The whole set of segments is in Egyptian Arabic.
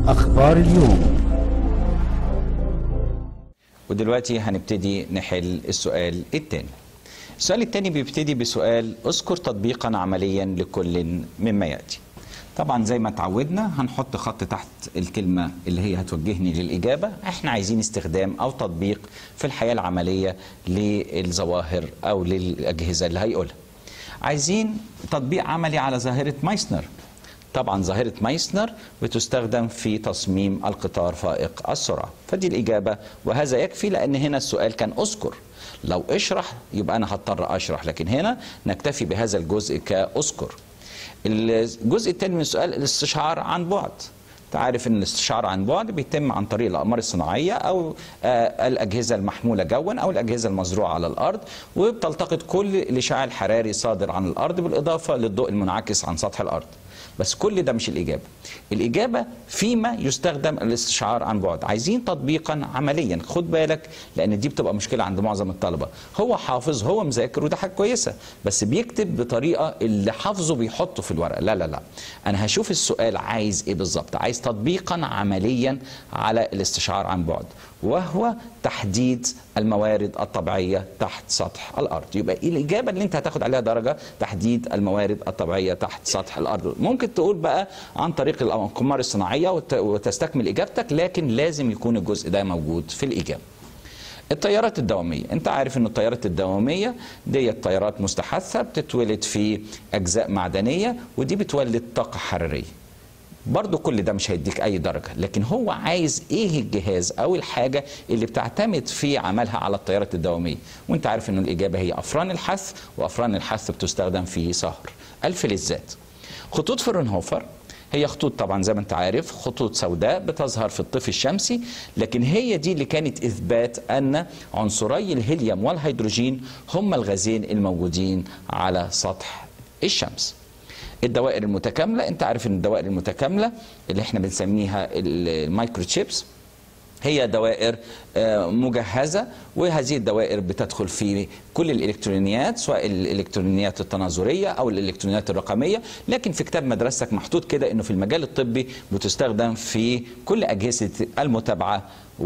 أخبار اليوم ودلوقتي هنبتدي نحل السؤال الثاني السؤال الثاني بيبتدي بسؤال اذكر تطبيقا عمليا لكل مما ياتي طبعا زي ما اتعودنا هنحط خط تحت الكلمة اللي هي هتوجهني للإجابة احنا عايزين استخدام أو تطبيق في الحياة العملية للظواهر أو للأجهزة اللي هيقولها عايزين تطبيق عملي على ظاهرة مايسنر طبعا ظاهرة مايسنر بتستخدم في تصميم القطار فائق السرعة فدي الإجابة وهذا يكفي لأن هنا السؤال كان أذكر لو اشرح يبقى أنا هضطر أشرح لكن هنا نكتفي بهذا الجزء كأذكر الجزء الثاني من السؤال الاستشعار عن بعد تعرف ان الاستشعار عن بعد بيتم عن طريق الاقمار الصناعيه او آه الاجهزه المحموله جوا او الاجهزه المزروعه على الارض وبتلتقط كل الاشعاع الحراري صادر عن الارض بالاضافه للضوء المنعكس عن سطح الارض بس كل ده مش الإجابة الإجابة فيما يستخدم الاستشعار عن بعد عايزين تطبيقا عمليا خد بالك لأن دي بتبقى مشكلة عند معظم الطلبة هو حافظ هو مذاكر وده حاجة كويسة بس بيكتب بطريقة اللي حافظه بيحطه في الورقة لا لا لا أنا هشوف السؤال عايز إيه بالظبط عايز تطبيقا عمليا على الاستشعار عن بعد وهو تحديد الموارد الطبيعية تحت سطح الأرض يبقى إيه الإجابة اللي أنت هتاخد عليها درجة تحديد الموارد الطبيعية تحت سطح الأرض ممكن تقول بقى عن طريق الأقمار الصناعية وتستكمل إجابتك لكن لازم يكون الجزء ده موجود في الإجابة الطيارات الدوامية انت عارف ان الطيارات الدوامية دي طيارات مستحثة بتتولد في اجزاء معدنية ودي بتولد طاقة حرارية برضو كل ده مش هيديك اي درجة لكن هو عايز ايه الجهاز او الحاجة اللي بتعتمد في عملها على الطيارات الدوامية وانت عارف ان الاجابة هي افران الحث وافران الحث بتستخدم في صهر الفلزات خطوط فرنهوفر هي خطوط طبعا زي ما انت عارف خطوط سوداء بتظهر في الطيف الشمسي لكن هي دي اللي كانت اثبات ان عنصري الهيليوم والهيدروجين هم الغازين الموجودين على سطح الشمس الدوائر المتكامله انت عارف ان الدوائر المتكامله اللي احنا بنسميها المايكرو تشيبس هي دوائر مجهزه وهذه الدوائر بتدخل في كل الالكترونيات سواء الالكترونيات التناظريه او الالكترونيات الرقميه لكن في كتاب مدرستك محطوط كده انه في المجال الطبي بتستخدم في كل اجهزه المتابعه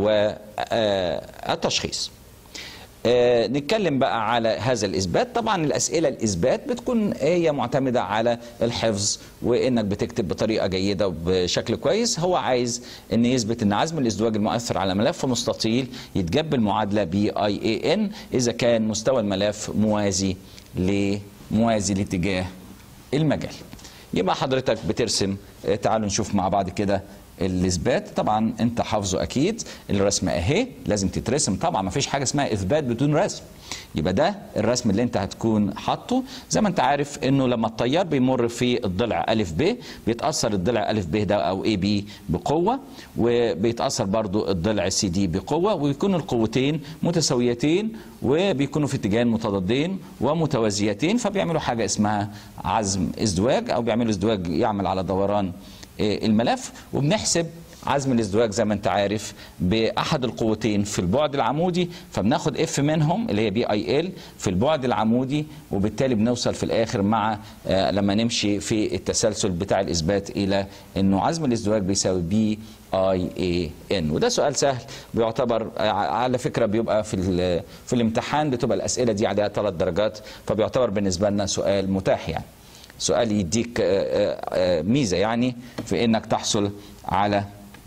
والتشخيص آه نتكلم بقى على هذا الإثبات طبعا الأسئلة الإثبات بتكون هي معتمدة على الحفظ وإنك بتكتب بطريقة جيدة وبشكل كويس هو عايز أن يثبت أن عزم الازدواج المؤثر على ملف مستطيل يتجاب بالمعادلة بي اي اي ان إذا كان مستوى الملف موازي لموازي لاتجاه المجال يبقى حضرتك بترسم تعالوا نشوف مع بعض كده الاثبات طبعا انت حافظه اكيد الرسمه اهي لازم تترسم طبعا ما فيش حاجه اسمها اثبات بدون رسم يبقى ده الرسم اللي انت هتكون حاطه زي ما انت عارف انه لما الطيار بيمر في الضلع الف ب بيتاثر الضلع الف ب ده او اي بي بقوه وبيتاثر برضو الضلع سي دي بقوه ويكون القوتين متساويتين وبيكونوا في اتجاهين متضادين ومتوازيتين فبيعملوا حاجه اسمها عزم ازدواج او بيعملوا ازدواج يعمل على دوران الملف وبنحسب عزم الازدواج زي ما انت عارف باحد القوتين في البعد العمودي فبناخد اف منهم اللي هي بي اي ال في البعد العمودي وبالتالي بنوصل في الاخر مع آه لما نمشي في التسلسل بتاع الاثبات الى انه عزم الازدواج بيساوي بي اي اي ان وده سؤال سهل بيعتبر على فكره بيبقى في في الامتحان بتبقى الاسئله دي عليها ثلاث درجات فبيعتبر بالنسبه لنا سؤال متاح يعني سؤال يديك ميزة يعني في انك تحصل على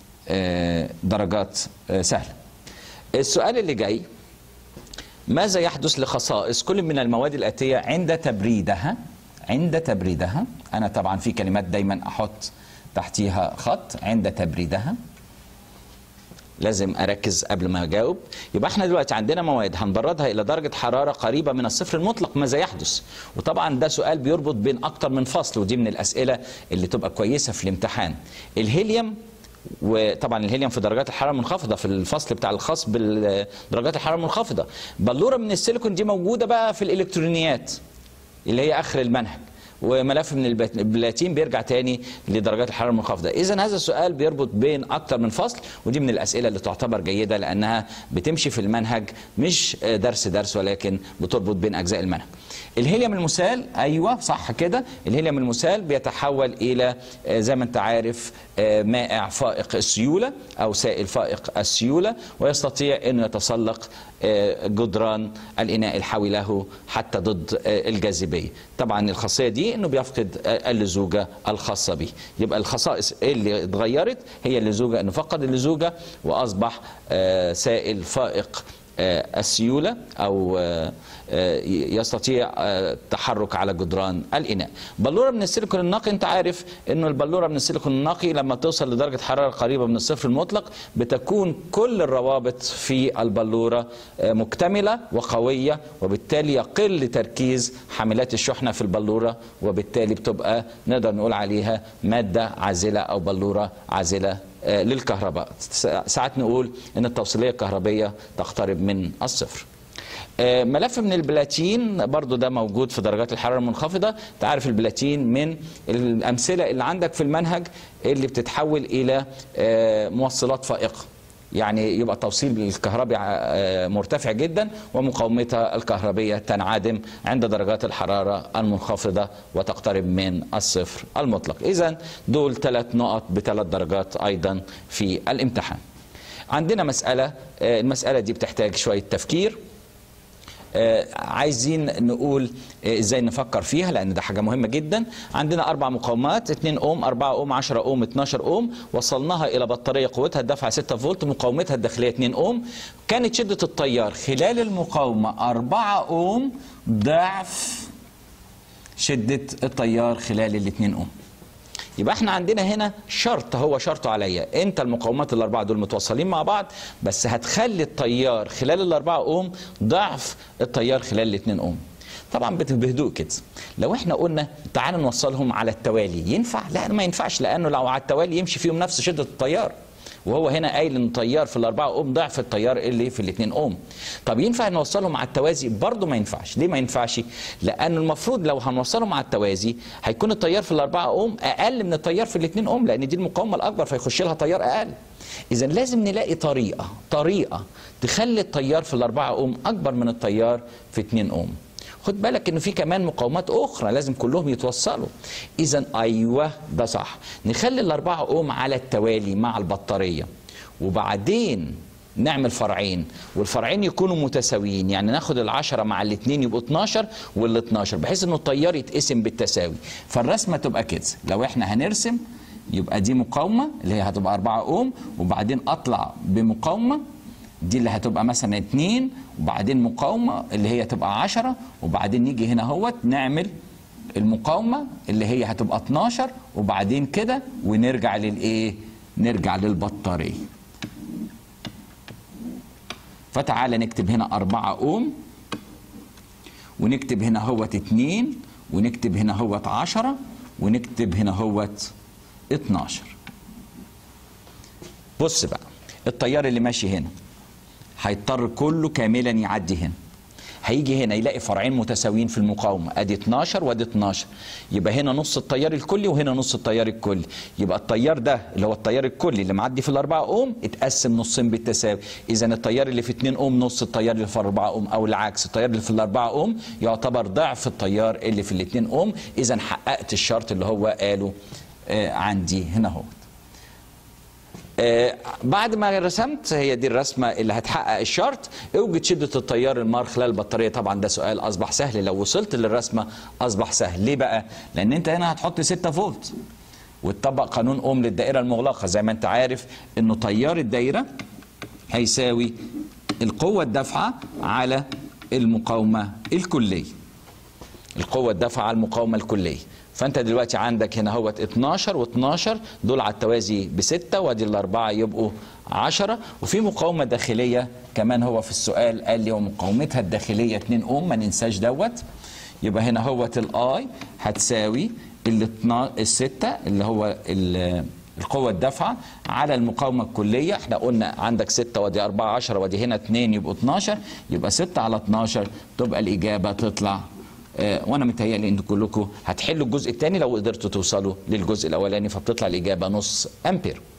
درجات سهلة السؤال اللي جاي ماذا يحدث لخصائص كل من المواد الآتية عند تبريدها عند تبريدها أنا طبعا في كلمات دايما أحط تحتيها خط عند تبريدها لازم اركز قبل ما اجاوب يبقى احنا دلوقتي عندنا مواد هنبردها الى درجه حراره قريبه من الصفر المطلق ماذا يحدث وطبعا ده سؤال بيربط بين اكتر من فصل ودي من الاسئله اللي تبقى كويسه في الامتحان الهيليوم وطبعا الهيليوم في درجات الحراره المنخفضه في الفصل بتاع الخاص بدرجات الحراره المنخفضه بلوره من السيليكون دي موجوده بقى في الالكترونيات اللي هي اخر المنهج وملف من البلاتين بيرجع تاني لدرجات الحراره المنخفضه اذا هذا السؤال بيربط بين اكتر من فصل ودي من الاسئله اللي تعتبر جيده لانها بتمشي في المنهج مش درس درس ولكن بتربط بين اجزاء المنهج الهيليوم المسال ايوه صح كده الهيليوم المسال بيتحول الى آه، زي ما انت عارف آه، مائع فائق السيوله او سائل فائق السيوله ويستطيع انه يتسلق آه، جدران الاناء الحوي له حتى ضد آه، الجاذبيه طبعا الخاصيه دي انه بيفقد آه، اللزوجه الخاصه به يبقى الخصائص اللي اتغيرت هي اللزوجه انه فقد اللزوجه واصبح آه، سائل فائق آه، السيولة أو آه، آه، يستطيع آه، التحرك على جدران الإناء بلورة من السيليكون النقي أنت عارف أنه البلورة من السيليكون النقي لما توصل لدرجة حرارة قريبة من الصفر المطلق بتكون كل الروابط في البلورة آه، مكتملة وقوية وبالتالي يقل تركيز حاملات الشحنة في البلورة وبالتالي بتبقى نقدر نقول عليها مادة عازلة أو بلورة عازلة آه، للكهرباء ساعات نقول ان التوصيليه الكهربيه تقترب من الصفر آه، ملف من البلاتين برضو ده موجود في درجات الحراره المنخفضه تعرف البلاتين من الامثله اللي عندك في المنهج اللي بتتحول الى آه، موصلات فائقه يعني يبقى توصيل الكهربي آه، مرتفع جدا ومقاومتها الكهربية تنعدم عند درجات الحرارة المنخفضة وتقترب من الصفر المطلق إذا دول ثلاث نقط بثلاث درجات أيضا في الامتحان عندنا مسألة آه، المسألة دي بتحتاج شوية تفكير آه، عايزين نقول آه، ازاي نفكر فيها لان ده حاجه مهمه جدا عندنا اربع مقاومات 2 اوم 4 اوم 10 اوم 12 اوم وصلناها الى بطاريه قوتها الدفع 6 فولت مقاومتها الداخليه 2 اوم كانت شده التيار خلال المقاومه 4 اوم ضعف شده التيار خلال ال 2 اوم يبقى احنا عندنا هنا شرط هو شرطه عليا انت المقاومات الاربعه دول متوصلين مع بعض بس هتخلي التيار خلال الاربعه اوم ضعف التيار خلال الاثنين اوم طبعا بت- بهدوء كده لو احنا قلنا تعال نوصلهم على التوالي ينفع لا ما ينفعش لانه لو على التوالي يمشي فيهم نفس شده التيار وهو هنا قايل ان التيار في الاربعه اوم ضعف التيار اللي في الاثنين اوم طب ينفع نوصلهم على التوازي برضه ما ينفعش ليه ما ينفعش لان المفروض لو هنوصلهم على التوازي هيكون التيار في الاربعه اوم اقل من التيار في الاثنين اوم لان دي المقاومه الاكبر فيخش لها تيار اقل اذا لازم نلاقي طريقه طريقه تخلي التيار في الاربعه اوم اكبر من التيار في 2 اوم خد بالك ان في كمان مقاومات اخرى لازم كلهم يتوصلوا اذا ايوه ده صح نخلي الاربعه اوم على التوالي مع البطاريه وبعدين نعمل فرعين والفرعين يكونوا متساويين يعني ناخد العشرة مع الاثنين يبقوا 12 وال 12 بحيث انه التيار يتقسم بالتساوي فالرسمه تبقى كده لو احنا هنرسم يبقى دي مقاومه اللي هي هتبقى 4 اوم وبعدين اطلع بمقاومه دي اللي هتبقى مثلا اتنين وبعدين مقاومة اللي هي تبقى عشرة وبعدين نيجي هنا اهوت نعمل المقاومة اللي هي هتبقى 12 وبعدين كده ونرجع للايه نرجع للبطارية فتعالى نكتب هنا أربعة أوم ونكتب هنا هوت اتنين ونكتب هنا هوت عشرة ونكتب هنا هوت 12 بص بقى التيار اللي ماشي هنا هيضطر كله كاملا يعدي هنا هيجي هنا يلاقي فرعين متساويين في المقاومة ادي 12 وادي 12 يبقى هنا نص التيار الكلي وهنا نص التيار الكلي يبقى التيار ده اللي هو التيار الكلي اللي معدي في الأربعة اوم اتقسم نصين بالتساوي اذا التيار اللي في 2 اوم نص التيار اللي في 4 اوم او العكس التيار اللي في الأربعة اوم يعتبر ضعف التيار اللي في الاثنين اوم اذا حققت الشرط اللي هو قاله آه عندي هنا اهو آه، بعد ما رسمت هي دي الرسمة اللي هتحقق الشرط اوجد شدة التيار المار خلال البطارية طبعا ده سؤال أصبح سهل لو وصلت للرسمة أصبح سهل ليه بقى؟ لأن أنت هنا هتحط 6 فولت وتطبق قانون أوم للدائرة المغلقة زي ما أنت عارف إنه تيار الدايرة هيساوي القوة الدافعة على المقاومة الكلية القوة الدافعة على المقاومة الكلية فانت دلوقتي عندك هنا هوت 12 و12 دول على التوازي بستة وادي الاربعه يبقوا 10 وفي مقاومه داخليه كمان هو في السؤال قال لي ومقاومتها الداخليه 2 اوم ما ننساش دوت يبقى هنا هوت الاي هتساوي الستة اللي هو ال- القوة الدافعة على المقاومة الكلية احنا قلنا عندك 6 ودي 4 10 ودي هنا 2 يبقوا 12 يبقى 6 على 12 تبقى الإجابة تطلع آه، وانا متهيألي ان كلكم هتحلوا الجزء الثاني لو قدرتوا توصلوا للجزء الاولاني فبتطلع الاجابه نص امبير